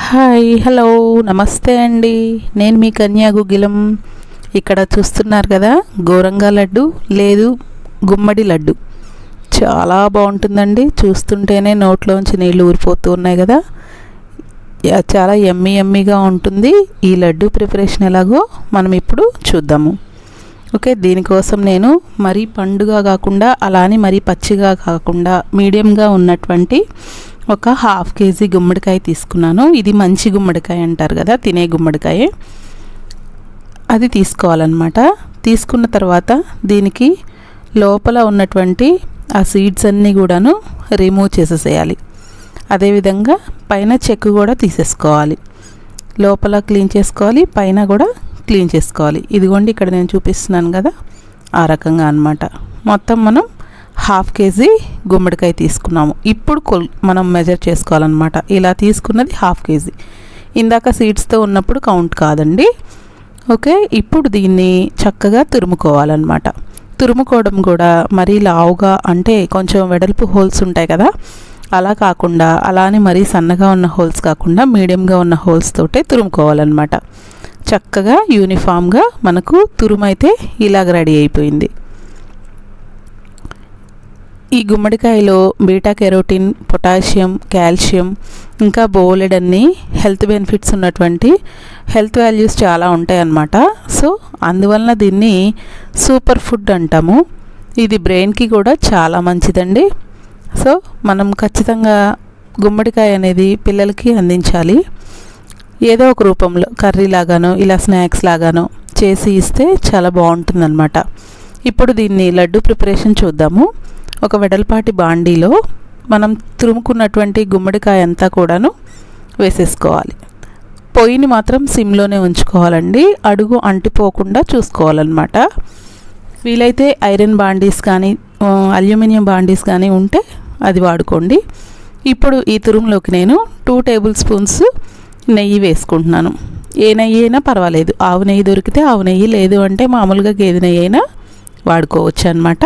hi hello నమస్తే అండి నేను మీ కన్యా గుగ్గిలం ఇక్కడ చూస్తున్నారు కదా గోరంగా లడ్డు లేదు గుమ్మడి లడ్డు చాలా బాగుంటుందండి చూస్తుంటేనే నోట్లోంచి నీళ్ళు ఊరిపోతూ ఉన్నాయి కదా యా- చాలా ఎమ్మి ఎమ్మిగా ఉంటుంది ఈ లడ్డు ప్రిపరేషన్ ఎలాగో మనం ఇప్పుడు చూద్దాము ఓకే దీనికోసం నేను మరీ పండుగ కాకుండా అలానే మరీ పచ్చిగా కాకుండా మీడియంగా ఉన్నటువంటి ఒక హాఫ్ కేజీ గుమ్మడికాయ తీసుకున్నాను ఇది మంచి గుమ్మడికాయ అంటారు కదా తినే గుమ్మడికాయ అది తీసుకోవాలన్నమాట తీసుకున్న తర్వాత దీనికి లోపల ఉన్నటువంటి ఆ సీడ్స్ అన్నీ కూడాను రిమూవ్ చేసేసేయాలి అదేవిధంగా పైన చెక్కు కూడా తీసేసుకోవాలి లోపల క్లీన్ చేసుకోవాలి పైన కూడా క్లీన్ చేసుకోవాలి ఇదిగోండి ఇక్కడ నేను చూపిస్తున్నాను కదా ఆ రకంగా అన్నమాట మొత్తం మనం హాఫ్ కేజీ గుమ్మడికాయ తీసుకున్నాము ఇప్పుడు కొల్ మనం మెజర్ చేసుకోవాలన్నమాట ఇలా తీసుకున్నది హాఫ్ కేజీ ఇందాక సీడ్స్తో ఉన్నప్పుడు కౌంట్ కాదండి ఓకే ఇప్పుడు దీన్ని చక్కగా తురుముకోవాలన్నమాట తురుముకోవడం కూడా మరీ లావుగా అంటే కొంచెం వెడల్పు హోల్స్ ఉంటాయి కదా అలా కాకుండా అలానే మరీ సన్నగా ఉన్న హోల్స్ కాకుండా మీడియంగా ఉన్న హోల్స్ తోటే తురుముకోవాలన్నమాట చక్కగా యూనిఫామ్గా మనకు తురుమైతే ఇలాగ రెడీ అయిపోయింది ఈ గుమ్మడికాయలో బీటా కెరోటిన్ పొటాషియం కాల్షియం ఇంకా బోలెడన్ని హెల్త్ బెనిఫిట్స్ ఉన్నటువంటి హెల్త్ వాల్యూస్ చాలా ఉంటాయి అన్నమాట సో అందువలన దీన్ని సూపర్ ఫుడ్ అంటాము ఇది బ్రెయిన్కి కూడా చాలా మంచిదండి సో మనం ఖచ్చితంగా గుమ్మడికాయ అనేది పిల్లలకి అందించాలి ఏదో ఒక రూపంలో కర్రీ లాగానో ఇలా స్నాక్స్ లాగానో చేసి ఇస్తే చాలా బాగుంటుందన్నమాట ఇప్పుడు దీన్ని లడ్డు ప్రిపరేషన్ చూద్దాము ఒక వెడల్పాటి బాండీలో మనం తురుముకున్నటువంటి గుమ్మడికాయ అంతా కూడాను వేసేసుకోవాలి పొయ్యిని మాత్రం సిమ్లోనే ఉంచుకోవాలండి అడుగు అంటిపోకుండా చూసుకోవాలన్నమాట వీలైతే ఐరన్ బాండీస్ కానీ ఆ, అల్యూమినియం బాండీస్ కానీ ఉంటే అది వాడుకోండి ఇప్పుడు ఈ తురుములోకి నేను టూ టేబుల్ స్పూన్స్ నెయ్యి వేసుకుంటున్నాను ఏ నెయ్యి అయినా పర్వాలేదు ఆవు నెయ్యి దొరికితే ఆవు నెయ్యి లేదు అంటే మామూలుగా గేదె నెయ్యి అయినా వాడుకోవచ్చు అనమాట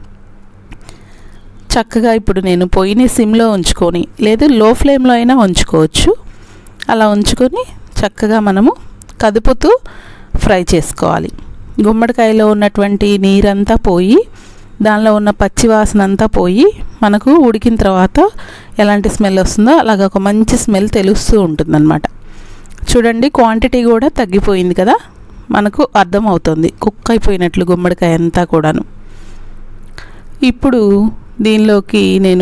చక్కగా ఇప్పుడు నేను పొయ్యిని సిమ్లో ఉంచుకొని లేదు లో ఫ్లేమ్లో అయినా ఉంచుకోవచ్చు అలా ఉంచుకొని చక్కగా మనము కదుపుతూ ఫ్రై చేసుకోవాలి గుమ్మడికాయలో ఉన్నటువంటి నీరంతా పోయి దానిలో ఉన్న పచ్చి వాసన అంతా పోయి మనకు ఉడికిన తర్వాత ఎలాంటి స్మెల్ వస్తుందో అలాగ ఒక మంచి స్మెల్ తెలుస్తూ ఉంటుందన్నమాట చూడండి క్వాంటిటీ కూడా తగ్గిపోయింది కదా మనకు అర్థమవుతుంది కుక్ అయిపోయినట్లు గుమ్మడికాయ అంతా కూడాను ఇప్పుడు దీనిలోకి నేను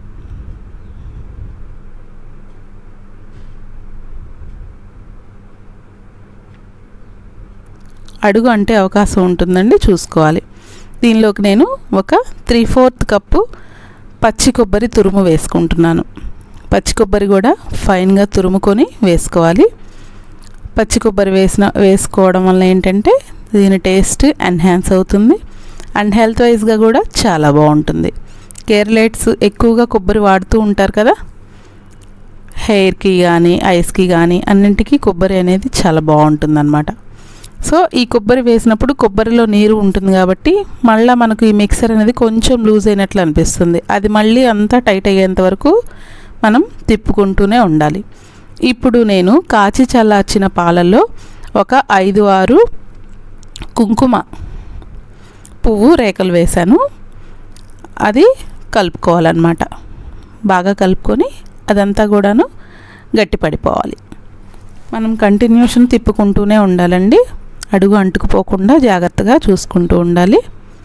అడుగు అంటే అవకాశం ఉంటుందండి చూసుకోవాలి దీనిలోకి నేను ఒక త్రీ ఫోర్త్ కప్పు పచ్చి కొబ్బరి తురుము వేసుకుంటున్నాను పచ్చి కొబ్బరి కూడా ఫైన్గా తురుముకొని వేసుకోవాలి పచ్చి కొబ్బరి వేసిన వేసుకోవడం వల్ల ఏంటంటే దీని టేస్ట్ ఎన్హాన్స్ అవుతుంది అండ్ హెల్త్ వైజ్గా కూడా చాలా బాగుంటుంది కేర్లైట్స్ ఎక్కువగా కొబ్బరి వాడుతూ ఉంటారు కదా హెయిర్కి కానీ ఐస్కి కానీ అన్నింటికి కొబ్బరి అనేది చాలా బాగుంటుందన్నమాట సో ఈ కొబ్బరి వేసినప్పుడు కొబ్బరిలో నీరు ఉంటుంది కాబట్టి మళ్ళీ మనకు ఈ మిక్సర్ అనేది కొంచెం లూజ్ అయినట్లు అనిపిస్తుంది అది మళ్ళీ అంతా టైట్ అయ్యేంత వరకు మనం తిప్పుకుంటూనే ఉండాలి ఇప్పుడు నేను కాచి చల్లార్చిన పాలల్లో ఒక ఐదు ఆరు కుంకుమ పువ్వు రేకలు వేశాను అది కలుపుకోవాలన్నమాట బాగా కలుపుకొని అదంతా కూడాను గట్టి పడిపోవాలి మనం కంటిన్యూషన్ తిప్పుకుంటూనే ఉండాలండి అడుగు అంటుకుపోకుండా జాగ్రత్తగా చూసుకుంటూ ఉండాలి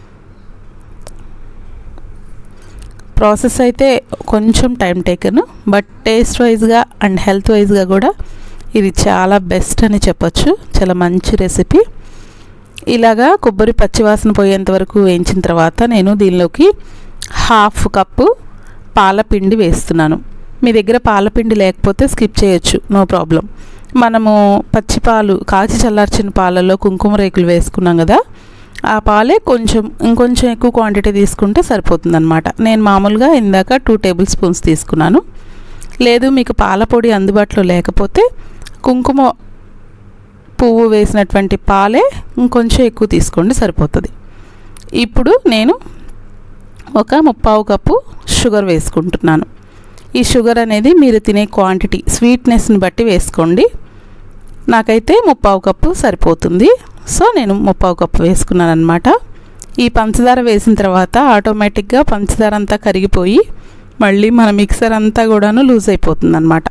ప్రాసెస్ అయితే కొంచెం టైం టేకన్ బట్ టేస్ట్ వైజ్గా అండ్ హెల్త్ వైజ్గా కూడా ఇది చాలా బెస్ట్ అని చెప్పొచ్చు చాలా మంచి రెసిపీ ఇలాగా కొబ్బరి పచ్చివాసన పోయేంత వరకు వేయించిన తర్వాత నేను దీనిలోకి హాఫ్ కప్పు పాలపిండి వేస్తున్నాను మీ దగ్గర పాలపిండి లేకపోతే స్కిప్ చేయొచ్చు నో ప్రాబ్లం మనము పచ్చి పాలు కాచి చల్లార్చిన పాలలో కుంకుమ రేకులు వేసుకున్నాం కదా ఆ పాలే కొంచెం ఇంకొంచెం ఎక్కువ క్వాంటిటీ తీసుకుంటే సరిపోతుందన్నమాట నేను మామూలుగా ఇందాక టూ టేబుల్ స్పూన్స్ తీసుకున్నాను లేదు మీకు పాల పొడి అందుబాటులో లేకపోతే కుంకుమ పువ్వు వేసినటువంటి పాలే ఇంకొంచెం ఎక్కువ తీసుకోండి సరిపోతుంది ఇప్పుడు నేను ఒక ముప్పావు కప్పు షుగర్ వేసుకుంటున్నాను ఈ షుగర్ అనేది మీరు తినే క్వాంటిటీ స్వీట్నెస్ని బట్టి వేసుకోండి నాకైతే ముప్పావు కప్పు సరిపోతుంది సో నేను ముప్పావు కప్పు వేసుకున్నాను అనమాట ఈ పంచదార వేసిన తర్వాత ఆటోమేటిక్గా పంచదార అంతా కరిగిపోయి మళ్ళీ మన మిక్సర్ అంతా కూడాను లూజ్ అయిపోతుంది అనమాట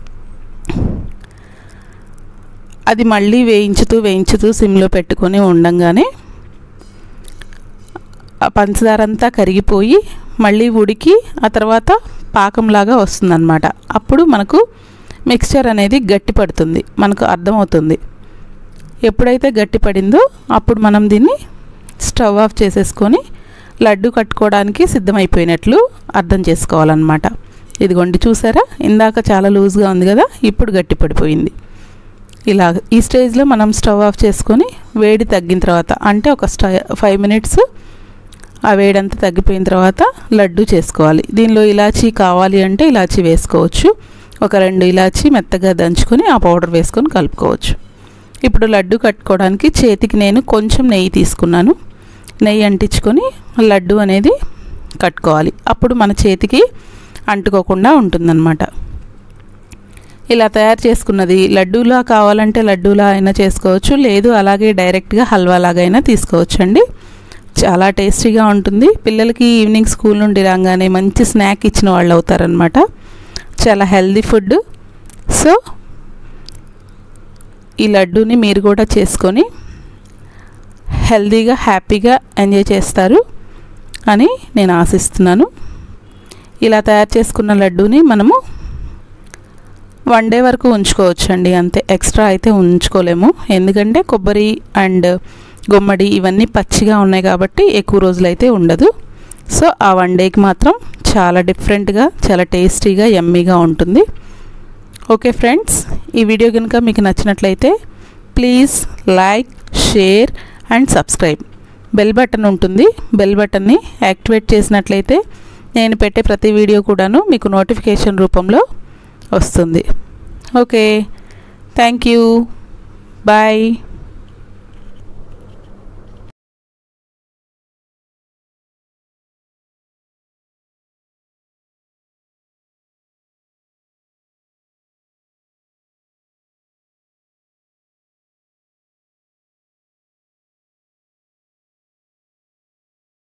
అది మళ్ళీ వేయించుతూ వేయించుతూ సిమ్లో పెట్టుకొని ఉండంగానే ఆ పంచదార అంతా కరిగిపోయి మళ్ళీ ఉడికి ఆ తర్వాత పాకంలాగా వస్తుందన్నమాట అప్పుడు మనకు మిక్స్చర్ అనేది గట్టి పడుతుంది మనకు అర్థమవుతుంది ఎప్పుడైతే గట్టి పడిందో అప్పుడు మనం దీన్ని స్టవ్ ఆఫ్ చేసేసుకొని లడ్డు కట్టుకోవడానికి సిద్ధమైపోయినట్లు అర్థం చేసుకోవాలన్నమాట ఇదిగోండి చూసారా ఇందాక చాలా లూజ్గా ఉంది కదా ఇప్పుడు గట్టి పడిపోయింది ఇలా ఈ స్టేజ్లో మనం స్టవ్ ఆఫ్ చేసుకొని వేడి తగ్గిన తర్వాత అంటే ఒక స్ట ఫైవ్ మినిట్స్ ఆ వేడంతా తగ్గిపోయిన తర్వాత లడ్డు చేసుకోవాలి దీనిలో ఇలాచీ కావాలి అంటే ఇలాచీ వేసుకోవచ్చు ఒక రెండు ఇలాచీ మెత్తగా దంచుకొని ఆ పౌడర్ వేసుకొని కలుపుకోవచ్చు ఇప్పుడు లడ్డు కట్టుకోవడానికి చేతికి నేను కొంచెం నెయ్యి తీసుకున్నాను నెయ్యి అంటించుకొని లడ్డు అనేది కట్టుకోవాలి అప్పుడు మన చేతికి అంటుకోకుండా ఉంటుందన్నమాట ఇలా తయారు చేసుకున్నది లడ్డూలా కావాలంటే లడ్డూలా అయినా చేసుకోవచ్చు లేదు అలాగే డైరెక్ట్గా హల్వా లాగైనా తీసుకోవచ్చు అండి చాలా టేస్టీగా ఉంటుంది పిల్లలకి ఈవినింగ్ స్కూల్ నుండి రాగానే మంచి స్నాక్ ఇచ్చిన వాళ్ళు అవుతారనమాట చాలా హెల్దీ ఫుడ్ సో ఈ లడ్డూని మీరు కూడా చేసుకొని హెల్దీగా హ్యాపీగా ఎంజాయ్ చేస్తారు అని నేను ఆశిస్తున్నాను ఇలా తయారు చేసుకున్న లడ్డూని మనము వన్ డే వరకు ఉంచుకోవచ్చండి అంతే ఎక్స్ట్రా అయితే ఉంచుకోలేము ఎందుకంటే కొబ్బరి అండ్ గుమ్మడి ఇవన్నీ పచ్చిగా ఉన్నాయి కాబట్టి ఎక్కువ రోజులైతే ఉండదు సో ఆ వన్ డేకి మాత్రం చాలా డిఫరెంట్గా చాలా టేస్టీగా ఎమ్మీగా ఉంటుంది ఓకే ఫ్రెండ్స్ ఈ వీడియో కనుక మీకు నచ్చినట్లయితే please like share and subscribe bell button ఉంటుంది బెల్ బటన్ని యాక్టివేట్ చేసినట్లయితే నేను పెట్టే ప్రతి వీడియో కూడాను మీకు నోటిఫికేషన్ రూపంలో వస్తుంది ఓకే థ్యాంక్ యూ బాయ్